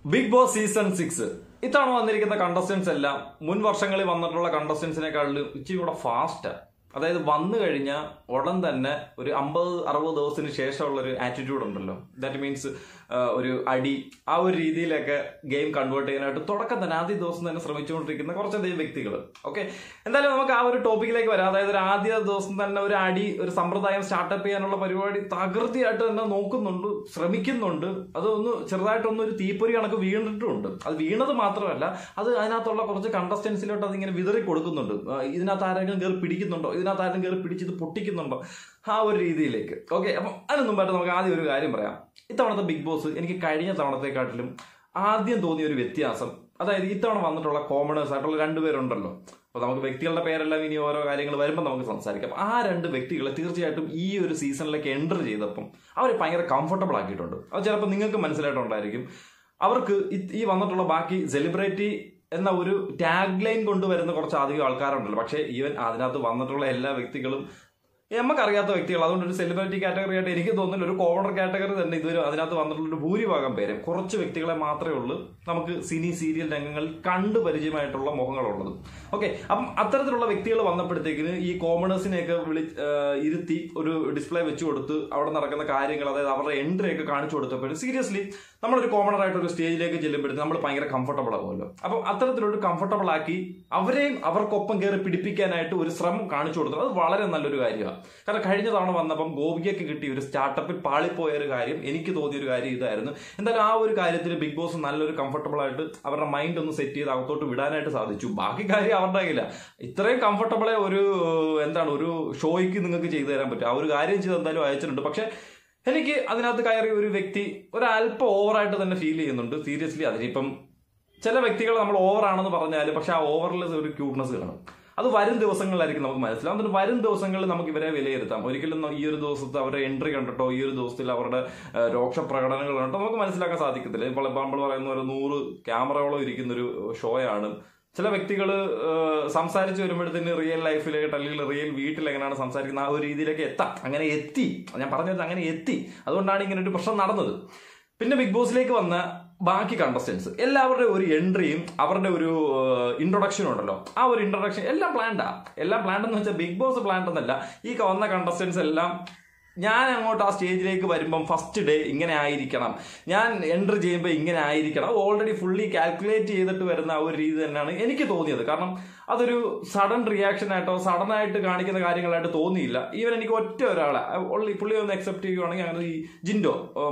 big boss season six ഇത്തവണ വന്നിരിക്കുന്ന contestants എല്ലാം മുൻ വർഷങ്ങളിൽ വന്നിട്ടുള്ള കണ്ടസ്റ്റൻസിനെക്കാളും ഇച്ചിരി കൂടെ ഫാസ്റ്റ് അതായത് വന്നു കഴിഞ്ഞാൽ ഉടൻ തന്നെ ഒരു അമ്പത് അറുപത് ദിവസത്തിന് ശേഷമുള്ള ഒരു ആറ്റിറ്റ്യൂഡ് ഉണ്ടല്ലോ ദാറ്റ് മീൻസ് ഒരു അടി ആ ഒരു രീതിയിലൊക്കെ ഗെയിം കൺവേർട്ട് ചെയ്യാനായിട്ട് തുടക്കം തന്നെ ആദ്യ ദിവസം തന്നെ ശ്രമിച്ചുകൊണ്ടിരിക്കുന്ന കുറച്ചധികം വ്യക്തികൾ ഓക്കെ എന്തായാലും നമുക്ക് ആ ഒരു ടോപ്പിക്കിലേക്ക് വരാം അതായത് ഒരു ആദ്യ ദിവസം തന്നെ ഒരു അടി ഒരു സമ്പ്രദായം സ്റ്റാർട്ടപ്പ് ചെയ്യാനുള്ള പരിപാടി തകൃതിയായിട്ട് തന്നെ നോക്കുന്നുണ്ട് ശ്രമിക്കുന്നുണ്ട് അത് ഒന്ന് ചെറുതായിട്ടൊന്ന് ഒരു തീപ്പൊരി കണക്ക് വീണിട്ടുമുണ്ട് അത് വീണത് മാത്രമല്ല അത് അതിനകത്തുള്ള കുറച്ച് കണ്ടസ്റ്റൻസിലോട്ട് അതിങ്ങനെ വിതറി കൊടുക്കുന്നുണ്ട് ആ, ഇതിനകത്ത് ആരെങ്കിലും കയറി പിടിക്കുന്നുണ്ടോ ഇതിനകത്ത് ആരെങ്കിലും കയറി പിടിച്ച് ഇത് പൊട്ടിക്കുന്നുണ്ടോ ആ ഒരു രീതിയിലേക്ക് ഓക്കെ അപ്പം അതിന് മുമ്പായിട്ട് നമുക്ക് ആദ്യം ഒരു കാര്യം പറയാം ഇത്തവണത്തെ ബിഗ് ബോസ് എനിക്ക് കഴിഞ്ഞ തവണത്തെക്കാട്ടിലും ആദ്യം തോന്നിയ ഒരു വ്യത്യാസം അതായത് ഇത്തവണ വന്നിട്ടുള്ള കോമണേഴ്സ് ആയിട്ടുള്ള രണ്ടുപേരുണ്ടല്ലോ അപ്പോൾ നമുക്ക് വ്യക്തികളുടെ പേരെല്ലാം ഇനി ഓരോ കാര്യങ്ങൾ വരുമ്പോൾ നമുക്ക് സംസാരിക്കാം ആ രണ്ട് വ്യക്തികൾ തീർച്ചയായിട്ടും ഈ ഒരു സീസണിലേക്ക് എൻ്റർ ചെയ്തപ്പം അവർ ഭയങ്കര കംഫർട്ടബിൾ ആക്കിയിട്ടുണ്ട് അത് ചിലപ്പോൾ നിങ്ങൾക്ക് മനസ്സിലായിട്ടുണ്ടായിരിക്കും അവർക്ക് ഇത് ഈ വന്നിട്ടുള്ള ബാക്കി സെലിബ്രിറ്റി എന്ന ഒരു ടാഗ് ലൈൻ കൊണ്ടുവരുന്ന കുറച്ച് അധികം ആൾക്കാരുണ്ടല്ലോ പക്ഷേ ഈവൻ അതിനകത്ത് വന്നിട്ടുള്ള എല്ലാ വ്യക്തികളും നമുക്കറിയാത്ത വ്യക്തികൾ അതുകൊണ്ട് ഒരു സെലിബ്രിറ്റി കാറ്റഗറി ആയിട്ട് എനിക്ക് തോന്നുന്നില്ല ഒരു കോമണർ കാറ്റഗറി തന്നെ ഇതുവരെ അതിനകത്ത് വന്നിട്ടുള്ള ഒരു ഭൂരിഭാഗം പേര് കുറച്ച് വ്യക്തികളെ മാത്രമേ ഉള്ളൂ നമുക്ക് സിനി സീരിയൽ രംഗങ്ങളിൽ കണ്ടു പരിചയമായിട്ടുള്ള മുഖങ്ങളുള്ളത് ഓക്കെ അപ്പം അത്തരത്തിലുള്ള വ്യക്തികൾ വന്നപ്പോഴത്തേക്കിന് ഈ കോമണേഴ്സിനെയൊക്കെ വിളി ആ, ഇരുത്തി ഒരു ഡിസ്പ്ലേ വെച്ച് കൊടുത്ത് അവിടെ നടക്കുന്ന കാര്യങ്ങൾ അതായത് അവരുടെ എൻട്രി ഒക്കെ കാണിച്ചു കൊടുത്തപ്പോഴും സീരിയസ്ലി നമ്മളൊരു കോമണർ ആയിട്ട് ഒരു സ്റ്റേജിലേക്ക് ചെല്ലുമ്പോഴത്തേക്ക് നമ്മൾ ഭയങ്കര കംഫർട്ടബിൾ ആവുമല്ലോ അപ്പം അത്തരത്തിലൊരു കംഫർട്ടബിൾ ആക്കി അവരെയും അവർക്കൊപ്പം കയറി പിടിപ്പിക്കാനായിട്ട് ഒരു ശ്രമം കാണിച്ചു കൊടുത്തത് അത് വളരെ നല്ലൊരു കാര്യമാണ് കാരണം കഴിഞ്ഞ തവണ വന്നപ്പം ഗോപികയ്ക്ക് കിട്ടിയ ഒരു സ്റ്റാർട്ടപ്പിൽ പാളിപ്പോയ ഒരു കാര്യം എനിക്ക് തോന്നിയ ഒരു കാര്യം ഇതായിരുന്നു എന്തായാലും ആ ഒരു കാര്യത്തിൽ ബിഗ് ബോസ് നല്ലൊരു കംഫർട്ടബിൾ ആയിട്ട് അവരുടെ മൈൻഡ് ഒന്ന് സെറ്റ് ചെയ്ത് അകത്തോട്ട് വിടാനായിട്ട് സാധിച്ചു ബാക്കി കാര്യം അവരുടെ കയ്യില്ല ഇത്രയും കംഫർട്ടബിളെ ഒരു എന്താണ് ഒരു ഷോയ്ക്ക് നിങ്ങൾക്ക് ചെയ്തു തരാൻ പറ്റും ആ ഒരു കാര്യം ചെയ്ത് എന്തായാലും അയച്ചിട്ടുണ്ട് പക്ഷെ എനിക്ക് അതിനകത്ത് കയറിയ ഒരു വ്യക്തി ഒരല്പം ഓവറായിട്ട് തന്നെ ഫീൽ ചെയ്യുന്നുണ്ട് സീരിയസ്ലി അതിനിപ്പം ചില വ്യക്തികൾ നമ്മൾ ഓവർ ആണെന്ന് പറഞ്ഞാൽ പക്ഷെ ആ ഓവറിൽ ഒരു ക്യൂട്ട്നെസ് കാണും അത് വരും ദിവസങ്ങളിലായിരിക്കും നമുക്ക് മനസ്സിലാവും എന്നിട്ട് വരും ദിവസങ്ങളിൽ നമുക്ക് ഇവരെ വിലയിരുത്താം ഒരിക്കലും ഈ ഒരു ദിവസത്തെ അവരുടെ എൻട്രി കണ്ടിട്ടോ ഈ ഒരു ദിവസത്തിൽ അവരുടെ ആ, രോക്ഷ പ്രകടനങ്ങൾ കണ്ടിട്ടോ നമുക്ക് മനസ്സിലാക്കാൻ സാധിക്കത്തില്ല ഇപ്പോൾ നമ്മൾ പറയുന്ന ഒരു നൂറ് ക്യാമറകളോ ഇരിക്കുന്ന ഒരു ഷോയാണ് ചില വ്യക്തികൾ സംസാരിച്ച് വരുമ്പോഴത്തേന് റിയൽ ലൈഫിലേക്ക് അല്ലെങ്കിൽ റിയൽ വീട്ടിൽ എങ്ങനെയാണ് സംസാരിക്കുന്നത് ആ ഒരു രീതിയിലേക്ക് എത്താം അങ്ങനെ എത്തി ഞാൻ പറഞ്ഞത് അങ്ങനെ എത്തി അതുകൊണ്ടാണ് ഇങ്ങനെ ഒരു പ്രശ്നം നടന്നത് പിന്നെ ബിഗ് ബോസിലേക്ക് വന്ന ബാക്കി കണ്ടസ്റ്റൻസ് എല്ലാവരുടെയും ഒരു എൻട്രിയും അവരുടെ ഒരു ഇൻട്രൊഡക്ഷനും ഉണ്ടല്ലോ ആ ഒരു ഇൻട്രൊഡക്ഷൻ എല്ലാം പ്ലാൻഡാ എല്ലാം പ്ലാൻഡ് എന്ന് വെച്ചാൽ ബിഗ് ബോസ് പ്ലാൻഡ് എന്നല്ല ഈ വന്ന കണ്ടസ്റ്റൻസ് എല്ലാം ഞാൻ അങ്ങോട്ട് ആ സ്റ്റേജിലേക്ക് വരുമ്പം ഫസ്റ്റ് ഡേ ഇങ്ങനെ ആയിരിക്കണം ഞാൻ എൻ്റർ ചെയ്യുമ്പോൾ ഇങ്ങനെ ആയിരിക്കണം ഓൾറെഡി ഫുള്ളി കാൽക്കുലേറ്റ് ചെയ്തിട്ട് വരുന്ന ആ ഒരു രീതി തന്നെയാണ് എനിക്ക് തോന്നിയത് കാരണം അതൊരു സഡൻ റിയാക്ഷൻ ആയിട്ടോ സഡൻ ആയിട്ട് കാണിക്കുന്ന കാര്യങ്ങളായിട്ട് തോന്നിയില്ല ഈവൻ എനിക്ക് ഒറ്റ ഒരാളെ ഉള്ളി പുള്ളി ഒന്ന് അക്സെപ്റ്റ് ചെയ്യുവാണെങ്കിൽ അങ്ങനെ ഈ ജിൻഡോ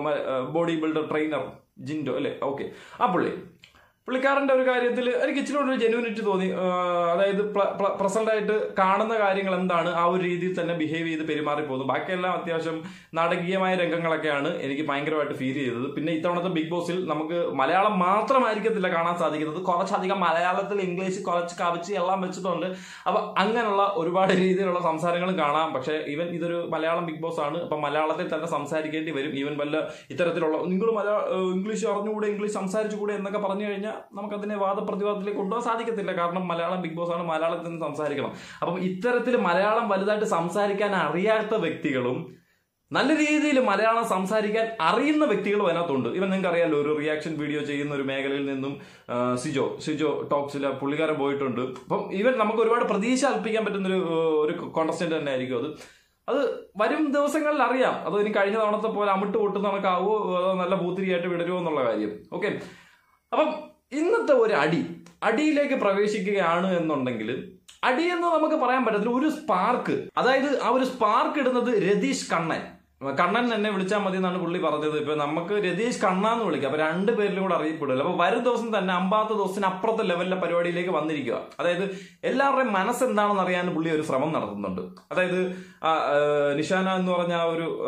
ബോഡി ബിൽഡർ ട്രെയിനർ ജിൻഡോ അല്ലേ ഓക്കെ ആ പുള്ളി പുള്ളിക്കാരന്റെ ഒരു കാര്യത്തിൽ എനിക്ക് ഇച്ചിരി കൂടെ ഒരു ജെന്യൂനിറ്റി തോന്നി ആ, അതായത് പ്രസന്റ് ആയിട്ട് കാണുന്ന കാര്യങ്ങൾ എന്താണ് ആ ഒരു രീതിയിൽ തന്നെ ബിഹേവ് ചെയ്ത് പെരുമാറി പോകുന്നു ബാക്കിയെല്ലാം അത്യാവശ്യം നാടകീയമായ രംഗങ്ങളൊക്കെയാണ് എനിക്ക് ഭയങ്കരമായിട്ട് ഫീൽ ചെയ്തത് പിന്നെ ഇത്തവണത്തെ ബിഗ് ബോസിൽ നമുക്ക് മലയാളം മാത്രമായിരിക്കത്തില്ല കാണാൻ സാധിക്കുന്നത് കുറച്ചധികം മലയാളത്തിൽ ഇംഗ്ലീഷ് കുറച്ച് കവിച്ച് എല്ലാം വെച്ചിട്ടുണ്ട് അപ്പൊ അങ്ങനെയുള്ള ഒരുപാട് രീതിയിലുള്ള സംസാരങ്ങളും കാണാം പക്ഷേ ഈവൻ ഇതൊരു മലയാളം ബിഗ് ബോസ് ആണ് അപ്പൊ മലയാളത്തിൽ തന്നെ സംസാരിക്കേണ്ടി വരും ഈവൻ വല്ല ഇത്തരത്തിലുള്ള നിങ്ങൾ മലയാള ഇംഗ്ലീഷ് അറിഞ്ഞുകൂടെ ഇംഗ്ലീഷ് സംസാരിച്ചുകൂടെ എന്നൊക്കെ പറഞ്ഞു കഴിഞ്ഞാൽ നമുക്കതിനെ വാദപ്രതിവാദത്തിലേക്ക് കൊണ്ടുപോകാൻ സാധിക്കത്തില്ല കാരണം മലയാളം ബിഗ് ബോസ് ആണ് മലയാളത്തിൽ നിന്ന് സംസാരിക്കണം അപ്പം ഇത്തരത്തിൽ മലയാളം വലുതായിട്ട് സംസാരിക്കാൻ അറിയാത്ത വ്യക്തികളും നല്ല രീതിയിൽ മലയാളം സംസാരിക്കാൻ അറിയുന്ന വ്യക്തികളും അതിനകത്തുണ്ട് ഇവൻ നിങ്ങൾക്ക് അറിയാലോ ഒരു റിയാക്ഷൻ വീഡിയോ ചെയ്യുന്ന ഒരു മേഖലയിൽ നിന്നും ആ, സിജോ സിജോ ടോക്സിൽ പുള്ളിക്കാരൻ പോയിട്ടുണ്ട് അപ്പം ഇവൻ നമുക്ക് ഒരുപാട് പ്രതീക്ഷ അൽപ്പിക്കാൻ പറ്റുന്ന ഒരു ഒരു കോണ്ടസ്റ്റന്റ് തന്നെ ആയിരിക്കും അത് അത് വരും ദിവസങ്ങളിൽ അറിയാം അത് ഇനി കഴിഞ്ഞ തവണത്തെ പോലെ അമിട്ട് പൊട്ടുന്ന കണക്കാവോ അതോ നല്ല പൂത്തിരിയായിട്ട് വിടരുമോ എന്നുള്ള കാര്യം ഓക്കെ അപ്പം ഇന്നത്തെ ഒരു അടി അടിയിലേക്ക് പ്രവേശിക്കുകയാണ് എന്നുണ്ടെങ്കിൽ അടി എന്ന് നമുക്ക് പറയാൻ പറ്റത്തില്ല ഒരു സ്പാർക്ക് അതായത് ആ ഒരു സ്പാർക്ക് ഇടുന്നത് രതീഷ് കണ്ണൻ കണ്ണൻ എന്നെ വിളിച്ചാൽ മതി എന്നാണ് പുള്ളി പറഞ്ഞത് ഇപ്പൊ നമുക്ക് രതീഷ് കണ്ണാന്ന് വിളിക്കാം അപ്പൊ രണ്ട് പേരിലും കൂടെ അറിയപ്പെടില്ല അപ്പൊ വരും ദിവസം തന്നെ അമ്പാത്ത ദിവസത്തിന് അപ്പുറത്തെ ലെവലിലെ പരിപാടിയിലേക്ക് വന്നിരിക്കുക അതായത് എല്ലാവരുടെയും മനസ്സ് എന്താണെന്ന് അറിയാൻ പുള്ളി ഒരു ശ്രമം നടത്തുന്നുണ്ട് അതായത് ആ, ആ, നിഷാന എന്ന് പറഞ്ഞ ആ ഒരു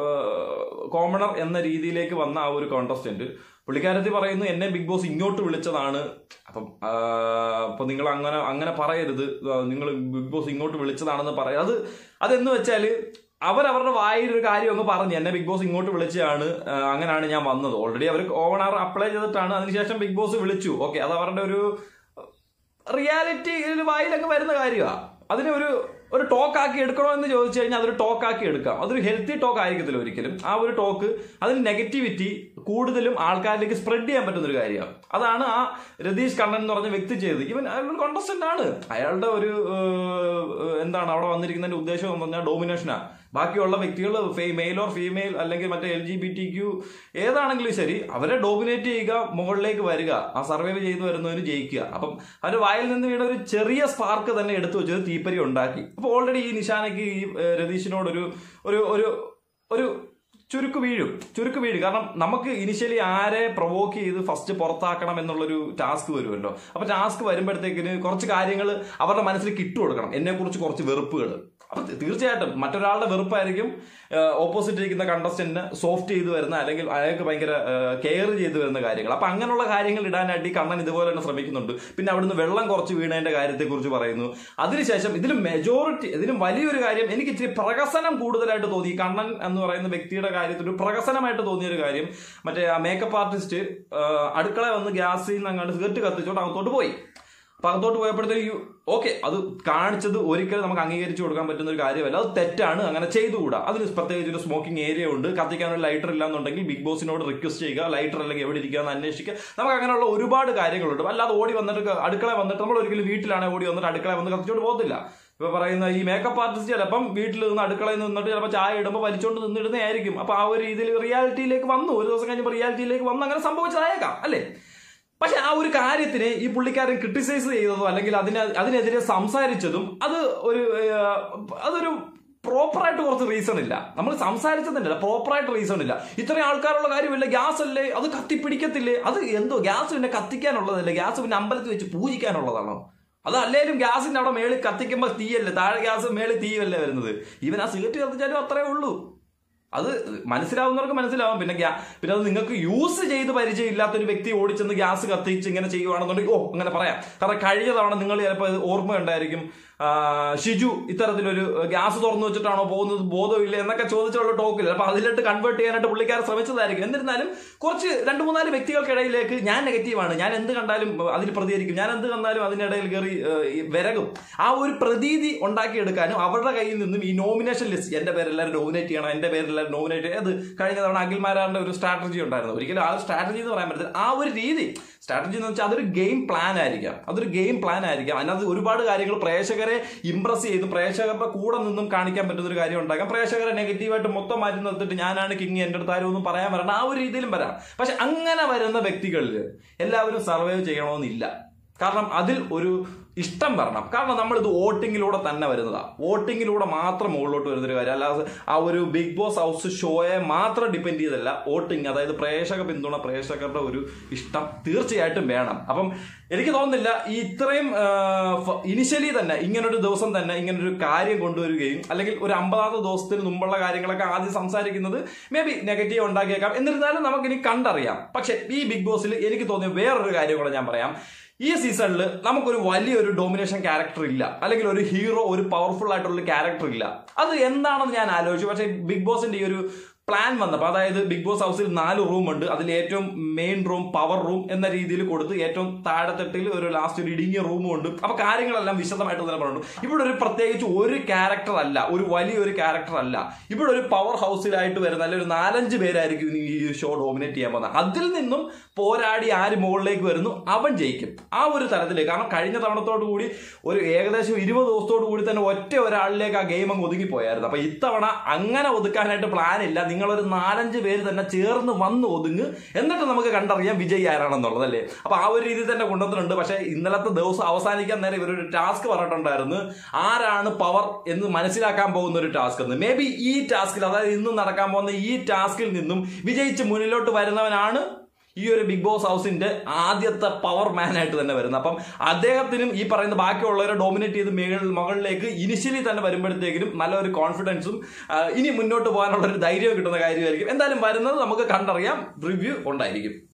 കോമണർ എന്ന രീതിയിലേക്ക് വന്ന ആ ഒരു കോണ്ടസ്റ്റന്റ് പുള്ളിക്കാരത്തി പറയുന്നു എന്നെ ബിഗ് ബോസ് ഇങ്ങോട്ട് വിളിച്ചതാണ് അപ്പം ആ, അപ്പൊ നിങ്ങൾ അങ്ങനെ അങ്ങനെ പറയരുത് നിങ്ങൾ ബിഗ് ബോസ് ഇങ്ങോട്ട് വിളിച്ചതാണെന്ന് പറയാം അത് അതെന്ന് വെച്ചാല് അവരവരുടെ വായിൽ ഒരു കാര്യം അങ്ങ് പറഞ്ഞു എന്നെ ബിഗ് ബോസ് ഇങ്ങോട്ട് വിളിച്ചതാണ് ആ, അങ്ങനെയാണ് ഞാൻ വന്നത് ഓൾറെഡി അവർ ഓവണർ അപ്ലൈ ചെയ്തിട്ടാണ് അതിനുശേഷം ബിഗ് ബോസ് വിളിച്ചു ഓക്കെ അത് അവരുടെ ഒരു റിയാലിറ്റി വായിലൊക്കെ വരുന്ന കാര്യമാണ് അതിനെ ഒരു ഒരു ടോക്ക് ആക്കി എടുക്കണോ എന്ന് ചോദിച്ചു കഴിഞ്ഞാൽ അതൊരു ടോക്ക് ആക്കി എടുക്കാം അതൊരു ഹെൽത്തി ടോക്ക് ആയിരിക്കത്തില്ല ഒരിക്കലും ആ ഒരു ടോക്ക് അതിന് നെഗറ്റിവിറ്റി കൂടുതലും ആൾക്കാരിലേക്ക് സ്പ്രെഡ് ചെയ്യാൻ പറ്റുന്ന ഒരു കാര്യമാണ് അതാണ് ആ രതീഷ് കണ്ണൻ എന്ന് പറഞ്ഞ വ്യക്തി ചെയ്തത് ഇവൻ അയാളൊരു കോണ്ടസ്റ്റന്റ് ആണ് അയാളുടെ ഒരു ഏഹ്, എന്താണ് അവിടെ വന്നിരിക്കുന്നതിന്റെ ഉദ്ദേശം എന്ന് പറഞ്ഞാൽ ഡോമിനേഷനാണ് ബാക്കിയുള്ള വ്യക്തികൾ മെയിൽ ഓർ ഫീമെയിൽ അല്ലെങ്കിൽ മറ്റേ L G B T Q ഏതാണെങ്കിലും ശരി അവരെ ഡോമിനേറ്റ് ചെയ്യുക മുകളിലേക്ക് വരിക ആ സർവൈവ് ചെയ്തു വരുന്നതിന് ജയിക്കുക അപ്പം അവരുടെ വായിൽ നിന്ന് വീണ ഒരു ചെറിയ സ്പാർക്ക് തന്നെ എടുത്തു വെച്ചത് തീപ്പരി ഉണ്ടാക്കി അപ്പോൾ ഓൾറെഡി ഈ നിഷാനയ്ക്ക് ഈ ഏഹ്, രതീഷിനോടൊരു ഒരു ഒരു ഒരു ചുരുക്ക് വീഴും ചുരുക്ക് വീഴും കാരണം നമുക്ക് ഇനിഷ്യലി ആരെ പ്രൊവോക്ക് ചെയ്ത് ഫസ്റ്റ് പുറത്താക്കണം എന്നുള്ളൊരു ടാസ്ക് വരുമല്ലോ അപ്പൊ ടാസ്ക് വരുമ്പോഴത്തേക്കിന് കുറച്ച് കാര്യങ്ങൾ അവരുടെ മനസ്സിൽ കിട്ടു കൊടുക്കണം എന്നെ കുറിച്ച് കുറച്ച് വെറുപ്പുകൾ അപ്പൊ തീർച്ചയായിട്ടും മറ്റൊരാളുടെ വെറുപ്പായിരിക്കും ഓപ്പോസിറ്റ് ഇരിക്കുന്ന കണ്ടസ്റ്റന്റിന് സോഫ്റ്റ് ചെയ്ത് വരുന്ന അല്ലെങ്കിൽ അയാൾക്ക് ഭയങ്കര കെയർ ചെയ്ത് വരുന്ന കാര്യങ്ങൾ അപ്പൊ അങ്ങനെയുള്ള കാര്യങ്ങൾ ഇടാനായിട്ട് ഈ കണ്ണൻ ഇതുപോലെ തന്നെ ശ്രമിക്കുന്നുണ്ട് പിന്നെ അവിടുന്ന് വെള്ളം കുറച്ച് വീണതിന്റെ കാര്യത്തെക്കുറിച്ച് പറയുന്നു അതിനുശേഷം ഇതിൽ മെജോറിറ്റി ഇതിലും വലിയൊരു കാര്യം എനിക്ക് ഇച്ചിരി പ്രഹസനം കൂടുതലായിട്ട് തോന്നി ഈ കണ്ണൻ എന്ന് പറയുന്ന വ്യക്തിയുടെ കാര്യത്തിൽ ഒരു പ്രഹസനമായിട്ട് തോന്നിയ ഒരു കാര്യം മറ്റേ ആ മേക്കപ്പ് ആർട്ടിസ്റ്റ് അടുക്കള വന്ന് ഗ്യാസിൽ നിന്ന് അങ്ങോട്ട് സിഗരറ്റ് കത്തിച്ചോണ്ട് അകത്തോട്ട് പോയി അപ്പൊ അകത്തോട്ട് പോയപ്പോഴത്തേക്ക് ഓക്കെ അത് കാണിച്ചത് ഒരിക്കലും നമുക്ക് അംഗീകരിച്ചു കൊടുക്കാൻ പറ്റുന്ന ഒരു കാര്യമല്ല അത് തെറ്റാണ് അങ്ങനെ ചെയ്തുകൂടാ അതിന് പ്രത്യേകിച്ച് ഒരു സ്മോക്കിംഗ് ഏരിയ ഉണ്ട് കത്തിക്കാൻ ഒരു ലൈറ്റർ ഇല്ലാന്നുണ്ടെങ്കിൽ ബിഗ് ബോസിനോട് റിക്വസ്റ്റ് ചെയ്യുക ലൈറ്റർ അല്ലെങ്കിൽ എവിടെ ഇരിക്കുക എന്ന് അന്വേഷിക്കുക നമുക്ക് അങ്ങനെയുള്ള ഒരുപാട് കാര്യങ്ങളുണ്ട് അല്ലാതെ ഓടി വന്നിട്ട് അടുക്കള വന്നിട്ട് നമ്മൾ ഒരിക്കലും വീട്ടിലാണ് ഓടി വന്നിട്ട് അടുക്കള വന്ന് കത്തിച്ചോണ്ട് പോകത്തില്ല ഇപ്പൊ പറയുന്ന ഈ മേക്കപ്പ് ആർട്ടിസ്റ്റ് ചിലപ്പം വീട്ടിൽ നിന്ന് അടുക്കളയിൽ നിന്നിട്ട് ചിലപ്പോൾ ചായ ഇടുമ്പോൾ വലിച്ചോണ്ട് നിന്നിടുന്നതായിരിക്കും അപ്പൊ ആ ഒരു രീതിയിൽ റിയാലിറ്റിയിലേക്ക് വന്നു ഒരു ദിവസം കഴിഞ്ഞപ്പോൾ റിയാലിറ്റിയിലേക്ക് വന്ന് അങ്ങനെ സംഭവിച്ചതായേക്കാം അല്ലേ പക്ഷെ ആ ഒരു കാര്യത്തിനെ ഈ പുള്ളിക്കാരൻ ക്രിട്ടിസൈസ് ചെയ്തതോ അല്ലെങ്കിൽ അതിന് അതിനെതിരെ സംസാരിച്ചതും അത് ഒരു ഏഹ്, അതൊരു പ്രോപ്പറായിട്ട് കുറച്ച് റീസൺ ഇല്ല നമ്മൾ സംസാരിച്ചതിന്റെ പ്രോപ്പറായിട്ട് റീസൺ ഇല്ല ഇത്രയും ആൾക്കാരുള്ള കാര്യമില്ല ഗ്യാസ് അല്ലേ അത് കത്തിപ്പിടിക്കത്തില്ലേ അത് എന്തോ ഗ്യാസ് പിന്നെ കത്തിക്കാനുള്ളതല്ലേ ഗ്യാസ് പിന്നെ അമ്പലത്തിൽ വെച്ച് പൂജിക്കാനുള്ളതാണോ അത് അല്ലേലും ഗ്യാസിന്റെ അവിടെ മേളിൽ കത്തിക്കുമ്പോൾ തീയല്ലേ താഴെ ഗ്യാസ് മേളിൽ തീയല്ലേ വരുന്നത് ഈവൻ ആ സിഗരറ്റ് കത്തിച്ചാലും അത്രേ ഉള്ളൂ അത് മനസ്സിലാവുന്നവർക്ക് മനസ്സിലാവും പിന്നെ ഗ്യാ പിന്നെ അത് നിങ്ങൾക്ക് യൂസ് ചെയ്ത് പരിചയമില്ലാത്ത ഒരു വ്യക്തി ഓടിച്ചെന്ന് ഗ്യാസ് കത്തിച്ച് ഇങ്ങനെ ചെയ്യുവാണെന്നുണ്ടെങ്കിൽ ഓ അങ്ങനെ പറയാം കാരണം കഴിഞ്ഞ തവണ നിങ്ങൾ ചിലപ്പോൾ ഓർമ്മ ഉണ്ടായിരിക്കും ആ, ഷിജു ഇത്തരത്തിലൊരു ഗ്യാസ് തുറന്നു വെച്ചിട്ടാണോ പോകുന്നത് ബോധമില്ല എന്നൊക്കെ ചോദിച്ചുള്ള ടോക്കില്ല അപ്പൊ അതിലിട്ട് കൺവേർട്ട് ചെയ്യാനായിട്ട് പുള്ളിക്കാരൻ ശ്രമിച്ചതായിരിക്കും എന്നിരുന്നാലും കുറച്ച് രണ്ട് മൂന്നാല് വ്യക്തികൾക്കിടയിലേക്ക് ഞാൻ നെഗറ്റീവാണ് ഞാൻ എന്ത് കണ്ടാലും അതിൽ പ്രതികരിക്കും ഞാൻ എന്ത് കണ്ടാലും അതിനിടയിൽ കയറി ഏഹ്, ഈ വിരകും ആ ഒരു പ്രതീതി ഉണ്ടാക്കിയെടുക്കാനും അവരുടെ കയ്യിൽ നിന്നും ഈ നോമിനേഷൻ ലിസ്റ്റ് എന്റെ പേരെല്ലാവരും നോമിനേറ്റ് ചെയ്യണം എന്റെ പേരെല്ലാവരും നോമിനേറ്റ് അത് കഴിഞ്ഞ തവണ അഖിൽമാരാറിന്റെ ഒരു സ്ട്രാറ്റജി ഉണ്ടായിരുന്നു ഒരിക്കലും ആ സ്ട്രാറ്റജി എന്ന് പറയാൻ പറ്റില്ല ആ ഒരു രീതി സ്ട്രാറ്റജി എന്ന് വെച്ചാൽ അതൊരു ഗെയിം പ്ലാൻ ആയിരിക്കാം അതൊരു ഗെയിം പ്ലാൻ ആയിരിക്കാം അതിനകത്ത് ഒരുപാട് കാര്യങ്ങൾ പ്രേക്ഷകരെ ഇംപ്രസ് ചെയ്ത് പ്രേക്ഷകരുടെ കൂടെ നിന്നും കാണിക്കാൻ പറ്റുന്ന ഒരു കാര്യം ഉണ്ടാക്കാം പ്രേക്ഷകരെ നെഗറ്റീവായിട്ട് മൊത്തം മാറ്റി നിർത്തിട്ട് ഞാനാണ് കിങ് എൻ്റെ അടുത്ത് ആരും ഒന്നും പറയാൻ വരണ്ട ആ ഒരു രീതിയിലും വരാം പക്ഷെ അങ്ങനെ വരുന്ന വ്യക്തികളിൽ എല്ലാവരും സർവൈവ് ചെയ്യണമെന്നില്ല കാരണം അതിൽ ഒരു ഇഷ്ടം വരണം കാരണം നമ്മൾ ഇത് വോട്ടിങ്ങിലൂടെ തന്നെ വരുന്നതാണ് വോട്ടിങ്ങിലൂടെ മാത്രം മുകളിലോട്ട് വരുന്നൊരു കാര്യം അല്ലാതെ ആ ഒരു ബിഗ് ബോസ് ഹൗസ് ഷോയെ മാത്രം ഡിപ്പെൻഡ് ചെയ്തല്ല വോട്ടിംഗ് അതായത് പ്രേക്ഷക പിന്തുണ പ്രേക്ഷകരുടെ ഒരു ഇഷ്ടം തീർച്ചയായിട്ടും വേണം അപ്പം എനിക്ക് തോന്നുന്നില്ല ഈ ഇത്രയും ഇനിഷ്യലി തന്നെ ഇങ്ങനൊരു ദിവസം തന്നെ ഇങ്ങനൊരു കാര്യം കൊണ്ടുവരികയും അല്ലെങ്കിൽ ഒരു അമ്പതാമത്തെ ദിവസത്തിന് മുമ്പുള്ള കാര്യങ്ങളൊക്കെ ആദ്യം സംസാരിക്കുന്നത് മേ ബി നെഗറ്റീവ് ഉണ്ടാക്കിയേക്കാം എന്നിരുന്നാലും നമുക്കിനി കണ്ടറിയാം പക്ഷെ ഈ ബിഗ് ബോസിൽ എനിക്ക് തോന്നിയ വേറൊരു കാര്യം കൂടെ ഞാൻ പറയാം ഈ സീസണിൽ നമുക്കൊരു വലിയൊരു ഡോമിനേഷൻ ക്യാരക്ടർ ഇല്ല അല്ലെങ്കിൽ ഒരു ഹീറോ ഒരു പവർഫുൾ ആയിട്ടുള്ള ക്യാരക്ടർ ഇല്ല അത് എന്താണെന്ന് ഞാൻ ആലോചിച്ചു പക്ഷേ ബിഗ് ബോസിന്റെ ഈ ഒരു പ്ലാൻ വന്നപ്പോൾ അതായത് ബിഗ് ബോസ് ഹൗസിൽ നാല് റൂം ഉണ്ട് അതിൽ ഏറ്റവും മെയിൻ റൂം പവർ റൂം എന്ന രീതിയിൽ കൊടുത്ത് ഏറ്റവും താഴെത്തട്ടിൽ ഒരു ലാസ്റ്റ് ഒരു ഇടുങ്ങിയ റൂമും ഉണ്ട് അപ്പൊ കാര്യങ്ങളെല്ലാം വിശദമായിട്ട് തന്നെ പറഞ്ഞു ഇവിടെ ഒരു പ്രത്യേകിച്ച് ഒരു ക്യാരക്ടർ അല്ല ഒരു വലിയൊരു ക്യാരക്ടർ അല്ല ഇവിടെ ഒരു പവർ ഹൗസിലായിട്ട് വരുന്ന അല്ലെങ്കിൽ ഒരു നാലഞ്ച് പേരായിരിക്കും ഇനി ഈ ഷോ ഡോമിനേറ്റ് ചെയ്യാൻ പോകുന്നത് അതിൽ നിന്നും പോരാടി ആര് മുകളിലേക്ക് വരുന്നു അവൻ ജയിക്കും ആ ഒരു തലത്തിലേക്ക് കാരണം കഴിഞ്ഞ തവണത്തോടു കൂടി ഒരു ഏകദേശം ഇരുപത് ദിവസത്തോടു കൂടി തന്നെ ഒറ്റ ഒരാളിലേക്ക് ആ ഗെയിം അങ്ങ് ഒതുങ്ങിപ്പോയായിരുന്നു അപ്പൊ ഇത്തവണ അങ്ങനെ ഒതുക്കാനായിട്ട് പ്ലാൻ ഇല്ല നിങ്ങളൊരു നാലഞ്ച് പേര് തന്നെ ചേർന്ന് വന്ന് ഒതുങ്ങ് എന്നിട്ട് നമുക്ക് കണ്ടറിയാം വിജയ് ആരാണെന്നുള്ളത് അല്ലേ അപ്പൊ ആ ഒരു രീതിയിൽ തന്നെ കൊണ്ടുവന്നിട്ടുണ്ട് പക്ഷെ ഇന്നലത്തെ ദിവസം അവസാനിക്കാൻ നേരം ഇവരൊരു ടാസ്ക് പറഞ്ഞിട്ടുണ്ടായിരുന്നു ആരാണ് പവർ എന്ന് മനസ്സിലാക്കാൻ പോകുന്ന ഒരു ടാസ്ക് എന്ന് മേ ബി ഈ ടാസ്കിൽ അതായത് ഇന്ന് നടക്കാൻ പോകുന്ന ഈ ടാസ്കിൽ നിന്നും വിജയിച്ച് മുന്നിലോട്ട് വരുന്നവനാണ് ഈ ഒരു ബിഗ് ബോസ് ഹൗസിന്റെ ആദ്യത്തെ പവർ മാൻ ആയിട്ട് തന്നെ വരുന്നത് അപ്പം അദ്ദേഹത്തിനും ഈ പറയുന്ന ബാക്കിയുള്ളവരെ ഡോമിനേറ്റ് ചെയ്ത് മേളിൽ മകളിലേക്ക് ഇനിഷ്യലി തന്നെ വരുമ്പോഴത്തേക്കിനും നല്ലൊരു കോൺഫിഡൻസും ആ, ഇനി മുന്നോട്ട് പോകാനുള്ള ഒരു ധൈര്യവും കിട്ടുന്ന കാര്യമായിരിക്കും എന്തായാലും വരുന്നത് നമുക്ക് കണ്ടറിയാം റിവ്യൂ ഉണ്ടായിരിക്കും